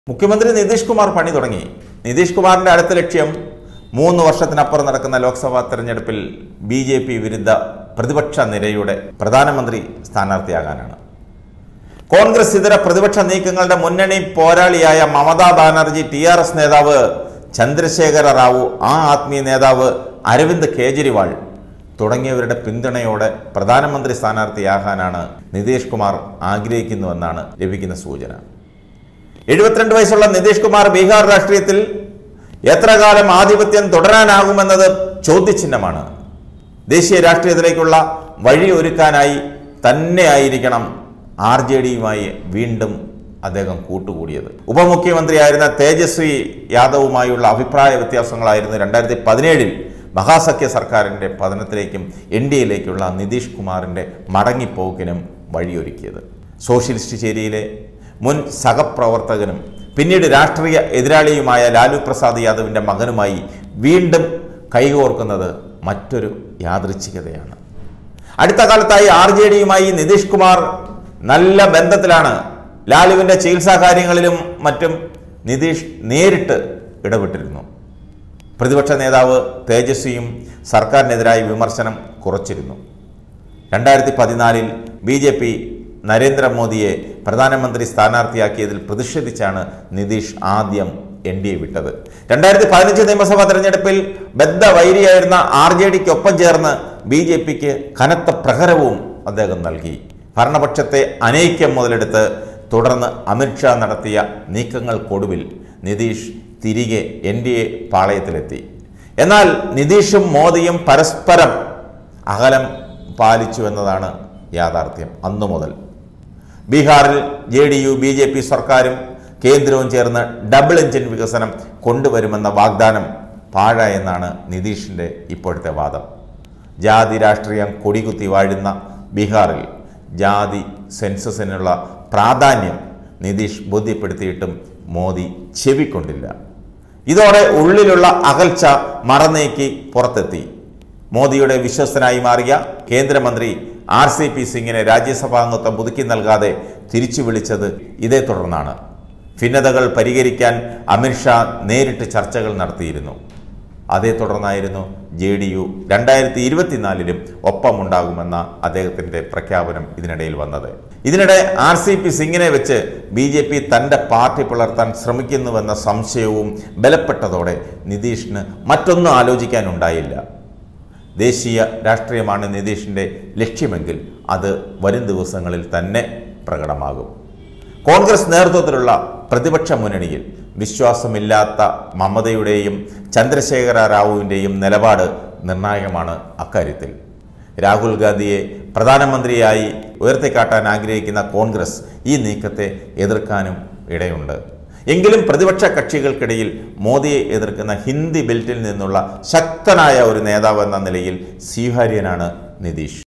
മുഖ്യമന്ത്രി നിതീഷ് കുമാർ പണി തുടങ്ങി നിതീഷ് കുമാറിന്റെ അടുത്ത ലക്ഷ്യം മൂന്ന് വർഷത്തിനപ്പുറം നടക്കുന്ന ലോക്സഭാ തെരഞ്ഞെടുപ്പിൽ ബി ജെ പി വിരുദ്ധ പ്രതിപക്ഷ നിരയുടെ പ്രധാനമന്ത്രി സ്ഥാനാർത്ഥിയാകാനാണ് കോൺഗ്രസ് ഇതര പ്രതിപക്ഷ നീക്കങ്ങളുടെ മുന്നണി പോരാളിയായ Mamata Banerjee T R S നേതാവ് ചന്ദ്രശേഖര റാവു ആ ആത്മീയ നേതാവ് അരവിന്ദ് കേജ്രിവാൾ തുടങ്ങിയവരുടെ പിന്തുണയോടെ പ്രധാനമന്ത്രി സ്ഥാനാർത്ഥിയാകാനാണ് നിതീഷ് കുമാർ ആഗ്രഹിക്കുന്നുവെന്നാണ് ലഭിക്കുന്ന സൂചന എഴുപത്തിരണ്ട് വയസ്സുള്ള നിതീഷ് കുമാർ ബീഹാർ രാഷ്ട്രീയത്തിൽ എത്ര കാലം ആധിപത്യം തുടരാനാകുമെന്നത് ചോദ്യചിഹ്നമാണ് ദേശീയ രാഷ്ട്രീയത്തിലേക്കുള്ള വഴി ഒരുക്കാനായി തന്നെയായിരിക്കണം ആർ ജെ ഡിയുമായി വീണ്ടും അദ്ദേഹം കൂട്ടുകൂടിയത് ഉപമുഖ്യമന്ത്രിയായിരുന്ന തേജസ്വി യാദവുമായുള്ള അഭിപ്രായ വ്യത്യാസങ്ങളായിരുന്നു രണ്ടായിരത്തി പതിനേഴിൽ മഹാസഖ്യ സർക്കാരിൻ്റെ പതനത്തിലേക്കും എൻ ഡി എയിലേക്കുള്ള നിതീഷ് കുമാറിൻ്റെ മടങ്ങിപ്പോക്കിനും വഴിയൊരുക്കിയത് സോഷ്യലിസ്റ്റ് ചേരിയിലെ മുൻ സഹപ്രവർത്തകനും പിന്നീട് രാഷ്ട്രീയ എതിരാളിയുമായ ലാലു പ്രസാദ് യാദവിൻ്റെ മകനുമായി വീണ്ടും കൈകോർക്കുന്നത് മറ്റൊരു യാദൃച്ഛികതയാണ് അടുത്ത കാലത്തായി ആർ ജെ ഡിയുമായി നിതീഷ് കുമാർ നല്ല ബന്ധത്തിലാണ് ലാലുവിൻ്റെ ചികിത്സാ കാര്യങ്ങളിലും മറ്റും നിതീഷ് നേരിട്ട് ഇടപെട്ടിരുന്നു പ്രതിപക്ഷ നേതാവ് തേജസ്വിയും സർക്കാരിനെതിരായി വിമർശനം കുറച്ചിരുന്നു രണ്ടായിരത്തി പതിനാലിൽ ബി ജെ പി നരേന്ദ്രമോദിയെ പ്രധാനമന്ത്രി സ്ഥാനാർത്ഥിയാക്കിയതിൽ പ്രതിഷേധിച്ചാണ് നിതീഷ് ആദ്യം എൻ ഡി എ വിട്ടത് രണ്ടായിരത്തി പതിനഞ്ച് നിയമസഭാ തെരഞ്ഞെടുപ്പിൽ ബദ്ധവൈരിയായിരുന്ന ആർ ജെ ഡിക്കൊപ്പം ചേർന്ന് ബി ജെ പിക്ക് കനത്ത പ്രഹരവും അദ്ദേഹം നൽകി ഭരണപക്ഷത്തെ അനൈക്യം മുതലെടുത്ത് തുടർന്ന് അമിത്ഷാ നടത്തിയ നീക്കങ്ങൾക്കൊടുവിൽ നിതീഷ് തിരികെ എൻ ഡി എ പാളയത്തിലെത്തി എന്നാൽ നിതീഷും മോദിയും പരസ്പരം അകലം പാലിച്ചു എന്നതാണ് യാഥാർത്ഥ്യം അന്നു മുതൽ ബീഹാറിൽ J D U B J P സർക്കാരും കേന്ദ്രവും ചേർന്ന് ഡബിൾ എഞ്ചിൻ വികസനം കൊണ്ടുവരുമെന്ന വാഗ്ദാനം പാഴായെന്നാണ് നിതീഷിൻ്റെ ഇപ്പോഴത്തെ വാദം ജാതി രാഷ്ട്രീയം കൊടികുത്തി വാഴുന്ന ബീഹാറിൽ ജാതി സെൻസസിനുള്ള പ്രാധാന്യം നിതീഷ് ബോധ്യപ്പെടുത്തിയിട്ടും മോദി ചെവിക്കൊണ്ടില്ല ഇതോടെ ഉള്ളിലുള്ള അകൽച്ച മറന്നേക്കി പുറത്തെത്തി മോദിയുടെ വിശ്വസ്തനായി മാറിയ കേന്ദ്രമന്ത്രി ആർ സി പി സിംഗിനെ രാജ്യസഭാംഗത്വം പുതുക്കി നൽകാതെ തിരിച്ചു വിളിച്ചത് ഇതേ തുടർന്നാണ് ഭിന്നതകൾ പരിഹരിക്കാൻ അമിത്ഷാ നേരിട്ട് ചർച്ചകൾ നടത്തിയിരുന്നു അതേ തുടർന്നായിരുന്നു ജെ ഡി യു രണ്ടായിരത്തി ഇരുപത്തിനാലിലും ഒപ്പമുണ്ടാകുമെന്ന അദ്ദേഹത്തിൻ്റെ പ്രഖ്യാപനം ഇതിനിടയിൽ വന്നത് ഇതിനിടെ ആർ സി പി സിംഗിനെ വെച്ച് ബി ജെ പി തൻ്റെ പാർട്ടി പുലർത്താൻ ശ്രമിക്കുന്നുവെന്ന സംശയവും ബലപ്പെട്ടതോടെ നിതീഷിന് മറ്റൊന്നും ആലോചിക്കാനുണ്ടായില്ല ദേശീയ രാഷ്ട്രീയമാണ് നിതീഷിൻ്റെ ലക്ഷ്യമെങ്കിൽ അത് വരും ദിവസങ്ങളിൽ തന്നെ പ്രകടമാകും കോൺഗ്രസ് നേതൃത്വത്തിലുള്ള പ്രതിപക്ഷ മുന്നണിയിൽ വിശ്വാസമില്ലാത്ത മമതയുടെയും ചന്ദ്രശേഖര റാവുവിൻ്റെയും നിലപാട് നിർണായകമാണ് അക്കാര്യത്തിൽ രാഹുൽ ഗാന്ധിയെ പ്രധാനമന്ത്രിയായി ഉയർത്തിക്കാട്ടാൻ ആഗ്രഹിക്കുന്ന കോൺഗ്രസ് ഈ നീക്കത്തെ എതിർക്കാനും ഇടയുണ്ട് എങ്കിലും പ്രതിപക്ഷ കക്ഷികൾക്കിടയിൽ മോദിയെ എതിർക്കുന്ന ഹിന്ദി ബെൽറ്റിൽ നിന്നുള്ള ശക്തനായ ഒരു നേതാവെന്ന നിലയിൽ സ്വീകാര്യനാണ് നിതീഷ്